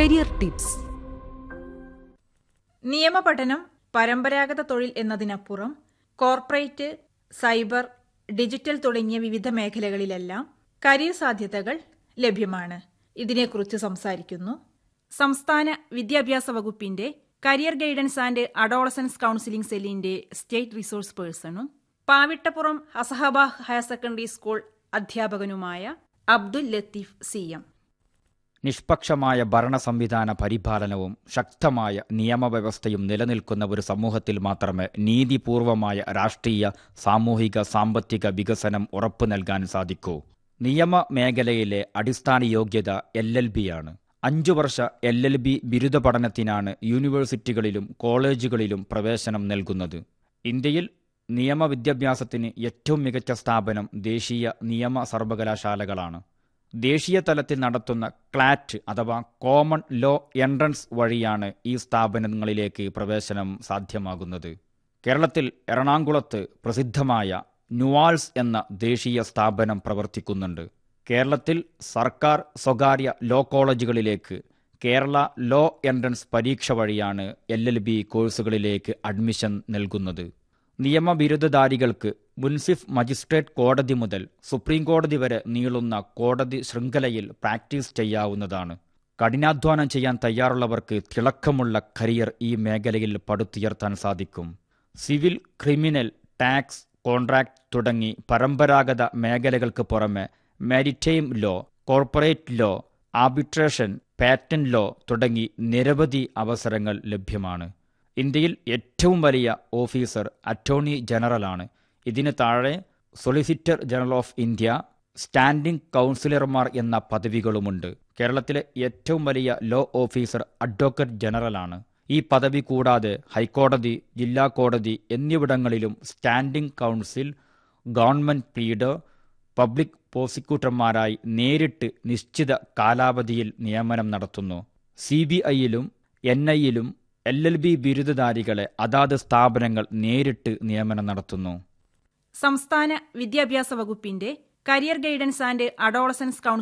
career tips നിയമപഠനം പരമ്പരാഗത തൊഴിൽ എന്നതിനപ്പുറം കോർപ്പറേറ്റ് സൈബർ ഡിജിറ്റൽ തുടങ്ങിയ വിവിധ മേഖലകളിലെല്ലാം കരിയർ സാധ്യതകൾ ലഭ്യമാണ് ഇതിനെക്കുറിച്ച് സംസാരിക്കുന്നു സംസ്ഥാന വിദ്യാഭ്യാസ വകുപ്പിന്റെ career guidance and adolescence counselling സെല്ലിന്റെ സ്റ്റേറ്റ് റിസോഴ്സ് പേഴ്സണും പാവിട്ടപ്പുറം അസഹബ ഹയർ സെക്കൻഡറി സ്കൂൾ അധ്യാപകനുമായ അബ്ദുൽ ലത്തീഫ് സി എം നിഷ്പക്ഷമായ ഭരണ സംവിധാന പരിപാലനവും ശക്തമായ നിയമവ്യവസ്ഥയും നിലനിൽക്കുന്ന ഒരു സമൂഹത്തിൽ മാത്രമേ നീതിപൂർവമായ രാഷ്ട്രീയ സാമൂഹിക സാമ്പത്തിക വികസനം ഉറപ്പു നൽകാൻ സാധിക്കൂ നിയമ മേഖലയിലെ അടിസ്ഥാന യോഗ്യത എൽ എൽ ബി ആണ് അഞ്ചു വർഷ എൽ എൽ ബി ബിരുദ പഠനത്തിനാണ് യൂണിവേഴ്സിറ്റികളിലും കോളേജുകളിലും പ്രവേശനം നൽകുന്നത് ഇന്ത്യയിൽ നിയമവിദ്യാഭ്യാസത്തിന് ഏറ്റവും മികച്ച സ്ഥാപനം ദേശീയ നിയമ സർവകലാശാലകളാണ് ദേശീയ തലത്തിൽ നടത്തുന്ന ക്ലാറ്റ് അഥവാ കോമൺ ലോ എൻട്രൻസ് വഴിയാണ് ഈ സ്ഥാപനങ്ങളിലേക്ക് പ്രവേശനം സാധ്യമാകുന്നത് കേരളത്തിൽ എറണാകുളത്ത് പ്രസിദ്ധമായ നുവാൾസ് എന്ന ദേശീയ സ്ഥാപനം പ്രവർത്തിക്കുന്നുണ്ട് കേരളത്തിൽ സർക്കാർ സ്വകാര്യ ലോ കോളേജുകളിലേക്ക് കേരള ലോ എൻട്രൻസ് പരീക്ഷ വഴിയാണ് എൽ എൽ ബി കോഴ്സുകളിലേക്ക് അഡ്മിഷൻ നൽകുന്നത് നിയമബിരുദധാരികൾക്ക് മുൻസിഫ് മജിസ്ട്രേറ്റ് കോടതി മുതൽ സുപ്രീം കോടതി വരെ നീളുന്ന കോടതി ശൃംഖലയിൽ പ്രാക്ടീസ് ചെയ്യാവുന്നതാണ് കഠിനാധ്വാനം ചെയ്യാൻ തയ്യാറുള്ളവർക്ക് തിളക്കമുള്ള കരിയർ ഈ മേഖലയിൽ പടുത്തുയർത്താൻ സാധിക്കും സിവിൽ ക്രിമിനൽ ടാക്സ് കോൺട്രാക്ട് തുടങ്ങി പരമ്പരാഗത മേഖലകൾക്ക് പുറമെ maritime law corporate law arbitration patent law തുടങ്ങി നിരവധി അവസരങ്ങൾ ലഭ്യമാണ് ഇന്ത്യയിൽ ഏറ്റവും വലിയ ഓഫീസർ അറ്റോർണി ജനറലാണ് ഇതിന് താഴെ solicitor general of India standing കൗൺസിലർമാർ എന്ന പദവികളുമുണ്ട് കേരളത്തിലെ ഏറ്റവും വലിയ ലോ ഓഫീസർ അഡ്വക്കേറ്റ് ജനറലാണ് ഈ പദവി കൂടാതെ ഹൈക്കോടതി ജില്ലാ കോടതി എന്നിവിടങ്ങളിലും standing council government pleader public പ്രോസിക്യൂട്ടർമാരായി നേരിട്ട് നിശ്ചിത കാലാവധിയിൽ നിയമനം നടത്തുന്നു സി ബി ഐയിലും എൻ ഐയിലും എൽ എൽ ബി ബിരുദധാരികളെ അതാത് സ്ഥാപനങ്ങൾ നേരിട്ട് നിയമനം നടത്തുന്നു സംസ്ഥാന വിദ്യാഭ്യാസ വകുപ്പിന്റെ career guidance and adolescence council